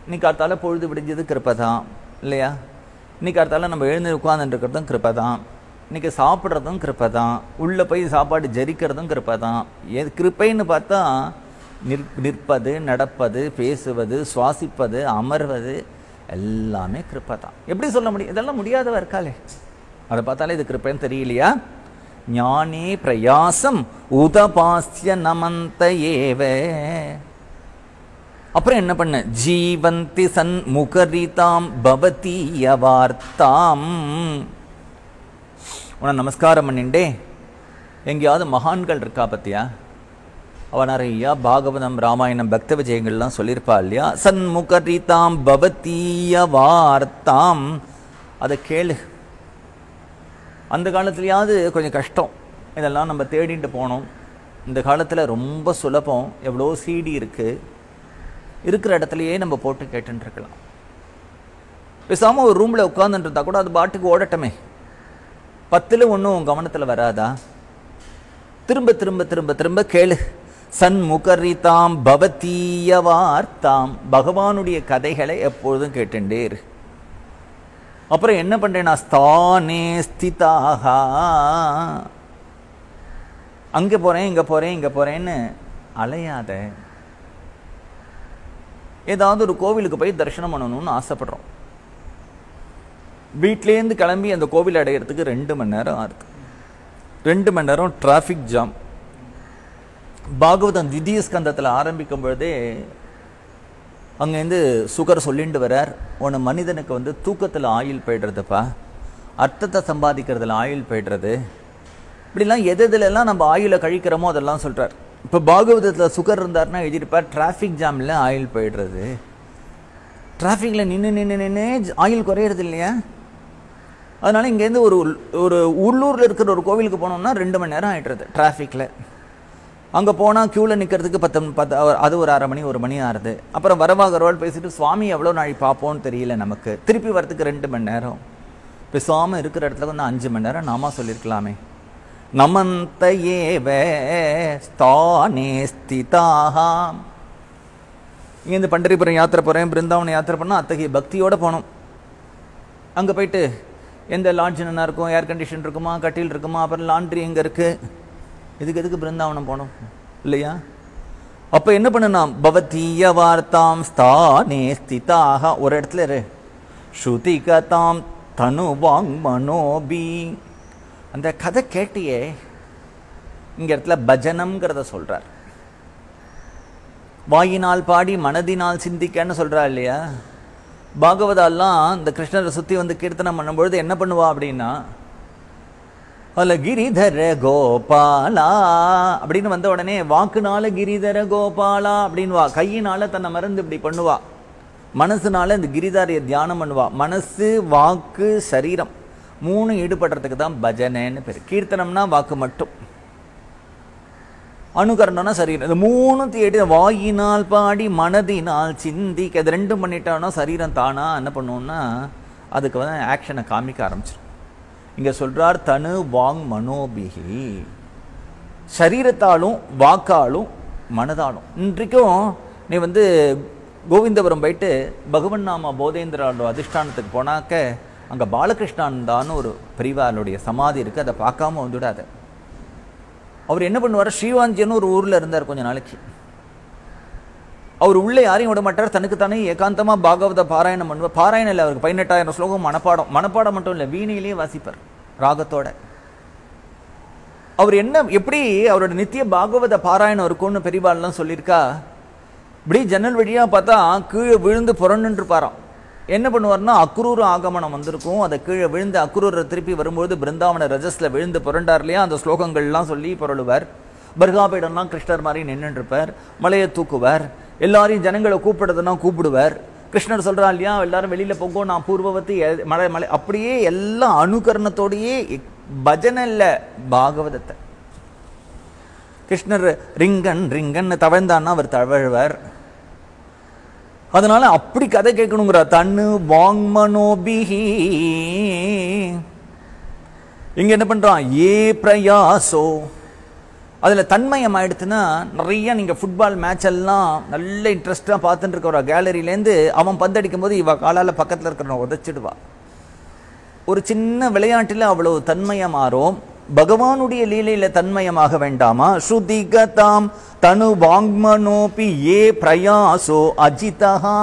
இன்னைக்கு அடுத்தால பொழுது விடிஞ்சது கிருப்பை தான் இல்லையா இன்னைக்கு அடுத்தால நம்ம எழுந்து உட்கார்ந்துட்டு இருக்கிறதும் கிருப்பை தான் இன்னைக்கு சாப்பிட்றதும் கிருப்பை தான் உள்ளே போய் சாப்பாடு ஜரிக்கிறதும் கிருப்பை தான் எது கிருப்பைன்னு பார்த்தா நிற் நிற்பது நடப்பது பேசுவது சுவாசிப்பது அமர்வது எல்லாமே கிருப்பை தான் எப்படி சொல்ல முடியும் இதெல்லாம் முடியாதவ இருக்காளே அதை பார்த்தாலே இது கிருப்பைன்னு தெரியலையா ஞானே பிரயாசம் உதபாஸ்ய நமந்த ஏவ அப்புறம் என்ன பண்ண ஜீவந்தி சன் முகரிதாம் பவதீய வார்த்தாம் உன நமஸ்காரம் பண்ணிண்டே எங்கேயாவது மகான்கள் இருக்கா பத்தியா அவ நிறையா பாகவதம் ராமாயணம் பக்த விஜயங்கள்லாம் சொல்லியிருப்பா இல்லையா சன்முகரிதாம் பவதீய வார்த்தாம் அதை கேளு அந்த காலத்துலயாவது கொஞ்சம் கஷ்டம் இதெல்லாம் நம்ம தேடிட்டு போனோம் இந்த காலத்தில் ரொம்ப சுலபம் எவ்வளோ சிடி இருக்குது இருக்கிற இடத்துலையே நம்ம போட்டு கேட்டுட்டு இருக்கலாம் பேசாமல் ஒரு ரூமில் உட்காந்துட்டு இருந்தா கூட அது பாட்டுக்கு ஓடட்டமே பத்தில் ஒன்றும் கவனத்தில் வராதா திரும்ப திரும்ப திரும்ப திரும்ப கேளு சன்முகரிதாம் பவதீய வார்த்தாம் பகவானுடைய கதைகளை எப்பொழுதும் கேட்டுண்டே இரு அப்புறம் என்ன பண்றேன்னா ஸ்தானே ஸ்திதாக அங்கே போறேன் இங்க போறேன் இங்க போறேன்னு அலையாத ஏதாவது ஒரு கோவிலுக்கு போய் தரிசனம் பண்ணணும்னு ஆசைப்படுறோம் வீட்டிலேருந்து கிளம்பி அந்த கோவில் அடையிறதுக்கு ரெண்டு மணி நேரம் ஆகுது ரெண்டு மணி நேரம் டிராஃபிக் ஜாம் பாகவதம் திதிய ஸ்கந்தத்தில் ஆரம்பிக்கும் பொழுதே அங்கேருந்து சுகர் சொல்லிட்டு வரார் உன மனிதனுக்கு வந்து தூக்கத்தில் ஆயில் போய்டுறதுப்பா அர்த்தத்தை சம்பாதிக்கிறதுல ஆயில் போய்டுறது இப்படிலாம் எது எதுலெல்லாம் நம்ம ஆயிலை கழிக்கிறோமோ அதெல்லாம் சொல்கிறார் இப்போ பாகவதத்தில் சுகர் இருந்தாருன்னா எழுதியிருப்பார் டிராஃபிக் ஜாமில் ஆயில் போயிடுறது டிராஃபிக்கில் நின்று நின்று நின்று ஆயில் குறையிறது இல்லையா அதனால் இங்கேருந்து ஒரு ஒரு உள்ளூரில் இருக்கிற ஒரு கோவிலுக்கு போனோம்னா ரெண்டு மணி நேரம் ஆகிடுறது டிராஃபிக்கில் அங்கே போனால் க்யூவில் நிற்கிறதுக்கு பத்து பத்து அது ஒரு அரை மணி ஒரு மணி ஆறுது அப்புறம் வரவாகரோல் பேசிட்டு சுவாமி எவ்வளோ நாள் பார்ப்போம்னு தெரியல நமக்கு திருப்பி வரதுக்கு ரெண்டு மணி நேரம் பேசாமல் இருக்கிற இடத்துல வந்து அஞ்சு மணி நேரம் நாம சொல்லியிருக்கலாமே நமந்த ஏவ ஸ்தானே ஸ்திதாக இங்கேருந்து பண்டரிபுரம் யாத்திரை போகிறேன் பிருந்தாவனம் யாத்திரை பண்ணால் அத்தகைய பக்தியோடு போனோம் அங்கே போயிட்டு எந்த லாட்ஜ் நல்லா இருக்கும் ஏர் கண்டிஷன் இருக்குமா கட்டில் இருக்குமா அப்புறம் லாண்ட்ரி எங்கே இருக்குது இதுக்கு எதுக்கு பிருந்தாவனம் போனோம் இல்லையா அப்போ என்ன பண்ணணும் பவதீய வார்த்தாம் ஸ்தானே ஸ்திதாக ஒரு இடத்துல இரு ஸ்ருதி கதாம் தனு வாங் மனோபி அந்த கதை கேட்டியே இங்க இடத்துல பஜனம்ங்கிறத சொல்றார் வாயினால் பாடி மனதினால் சிந்திக்கன்னு சொல்றா இல்லையா பாகவதாலாம் இந்த கிருஷ்ணரை சுத்தி வந்து கீர்த்தனம் பண்ணும்பொழுது என்ன பண்ணுவா அப்படின்னா அதில் கிரிதர கோபாலா அப்படின்னு வந்த உடனே வாக்குனால கிரிதர கோபாலா அப்படின்னு வா கையினால தன்னை மறந்து இப்படி பண்ணுவா மனசுனால இந்த கிரிதாரிய தியானம் பண்ணுவா மனசு வாக்கு சரீரம் மூணு ஈடுபடுறதுக்கு தான் பஜனைன்னு பேர் கீர்த்தனம்னா வாக்கு மட்டும் அணுகரணம்னா சரீரம் இந்த மூணும் எடு வாயினால் பாடி மனதினால் சிந்திக்க இது ரெண்டும் பண்ணிட்டோம்னா சரீரம் தானா என்ன பண்ணுவோம்னா அதுக்கு வந்து ஆக்ஷனை காமிக்க ஆரம்பிச்சிடும் இங்க சொல்றார் தனு வாங் மனோபிகி சரீரத்தாலும் வாக்காலும் மனதாலும் இன்றைக்கும் நீ வந்து கோவிந்தபுரம் போயிட்டு பகவன் நாம போதேந்திராலோட அதிஷ்டானத்துக்கு போனாக்க அங்கே பாலகிருஷ்ணானந்தான்னு ஒரு பெரியவாளுடைய சமாதி இருக்குது அதை பார்க்காம வந்துடாத அவர் என்ன பண்ணுவார் ஸ்ரீவாஞ்சின்னு ஒரு ஊரில் இருந்தார் கொஞ்ச நாளைக்கு அவர் உள்ளே யாரையும் விட மாட்டார் தனக்கு தானே ஏகாந்தமாக பாகவத பாராயணம் பண்ணுவார் பாராயணம் இல்லை அவருக்கு பதினெட்டாயிரம் ஸ்லோகம் மனப்பாடம் மனப்பாடம் மட்டும் இல்லை வீணையிலேயே வாசிப்பார் ராகத்தோட அவர் என்ன எப்படி அவரோட நித்திய பாகவத பாராயணம் இருக்கும்னு பெரியவாள்லாம் சொல்லியிருக்கா இப்படி ஜன்னல் வழியாக பார்த்தா கீழே விழுந்து புரண்டுன்னு இருப்பாராம் என்ன பண்ணுவார்னா அக்ரூர் ஆகமனம் வந்திருக்கும் அதை கீழே விழுந்து அக்ரூரை திருப்பி வரும்போது பிருந்தாவன ரஜஸ்ல விழுந்து புரண்டார் இல்லையா அந்த ஸ்லோகங்கள்லாம் சொல்லி புரளுவார் பர்காபீடம்லாம் கிருஷ்ணர் மாதிரி நின்றுட்டு இருப்பார் மலையை தூக்குவார் எல்லாரையும் ஜனங்களை கூப்பிடுறதுனா கூப்பிடுவார் கிருஷ்ணர் சொல்றா இல்லையா எல்லாரும் வெளியில போங்கோ நான் பூர்வவத்தி எ- மலை மலை அப்படியே எல்லாம் அனுகரணத்தோடையே பஜனை இல்ல பாகவதத்தை கிருஷ்ணர் ரிங்கன் ரிங்கன்னு தவழ்ந்தான்னா அவர் தவழ்வார் அதனால அப்படி கதை கேட்கணுங்கிற தன்னு வாங்மனோபிஹி இங்க என்ன பண்றான் ஏ பிரயாசோ அதில் தன்மயம் ஆயிடுச்சுன்னா நிறைய நீங்கள் ஃபுட்பால் மேட்ச் எல்லாம் நல்ல இன்ட்ரெஸ்டாக பார்த்துட்டு இருக்க ஒரு கேலரியிலேருந்து அவன் பந்தடிக்கும் போது இவ காலால் பக்கத்தில் இருக்கிறவன் உதச்சிடுவா ஒரு சின்ன விளையாட்டில் அவ்வளவு தன்மயம் மாறும் பகவானுடைய லீலையில தன்மயமாக வேண்டாமா ஸ்ருதிகதாம் தனு வாங்மனோபி ஏ பிரயாசோ அஜிதஹா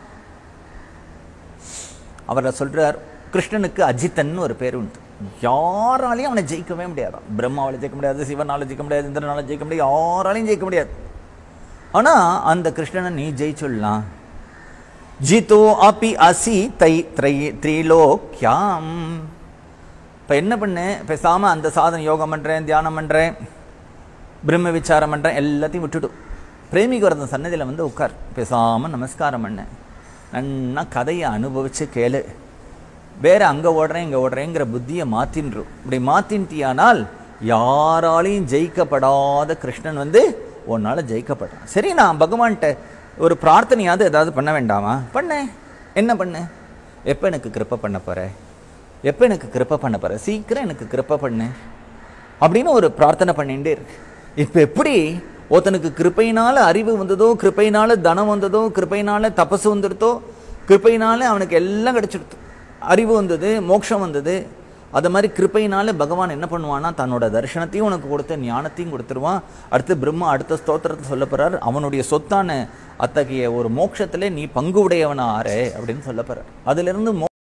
அவரை சொல்றார் கிருஷ்ணனுக்கு அஜித்தன் ஒரு பேர் உண்டு யாராலையும் அவனை ஜெயிக்கவே முடியாது பிரம்மாவால ஜெயிக்க முடியாது சிவனால ஜெயிக்க முடியாது இந்திரனால ஜெயிக்க முடியாது யாராலையும் ஜெயிக்க முடியாது ஆனா அந்த கிருஷ்ணனை நீ ஜெயிச்சுடலாம் ஜிதோ அபி அசி தை த்ரை த்ரிலோக்யாம் இப்போ என்ன பண்ணேன் பேசாம அந்த சாதனை யோகம் பண்றேன் தியானம் பண்றேன் பிரம்ம விசாரம் பண்றேன் எல்லாத்தையும் விட்டுடு பிரேமிக்கு வரத சன்னதியில் வந்து உட்கார் பேசாம நமஸ்காரம் பண்ணேன் நன்னா கதையை அனுபவிச்சு கேளு வேற அங்க ஓடுறேன் இங்க ஓடுறேங்கிற புத்தியை மாத்தின்றும் இப்படி மாத்தின்ட்டியானால் யாராலையும் ஜெயிக்கப்படாத கிருஷ்ணன் வந்து உன்னால ஜெயிக்கப்படுறான் சரி நான் பகவான்கிட்ட ஒரு பிரார்த்தனையாவது ஏதாவது பண்ண வேண்டாமா பண்ணேன் என்ன பண்ணு எப்போ எனக்கு கிருப்பை பண்ண போற எப்போ எனக்கு கிருப்பை பண்ண போற சீக்கிரம் எனக்கு கிருப்பை பண்ணு அப்படின்னு ஒரு பிரார்த்தனை பண்ணிட்டே இருக்கு இப்போ எப்படி ஒருத்தனுக்கு கிருப்பையினால அறிவு வந்ததோ கிருப்பையினால தனம் வந்ததோ கிருப்பையினால தபசு வந்துடுதோ கிருப்பையினால அவனுக்கு எல்லாம் கிடைச்சிடுது அறிவு வந்தது மோட்சம் வந்தது அது மாதிரி கிருப்பையினால பகவான் என்ன பண்ணுவான்னா தன்னோட தரிசனத்தையும் உனக்கு கொடுத்து ஞானத்தையும் கொடுத்துருவான் அடுத்து பிரம்மா அடுத்த ஸ்தோத்திரத்தை சொல்ல போறார் அவனுடைய சொத்தான அத்தகைய ஒரு மோட்சத்திலே நீ பங்கு உடையவனா ஆறே அப்படின்னு சொல்ல போறார் அதுல இருந்து மோ-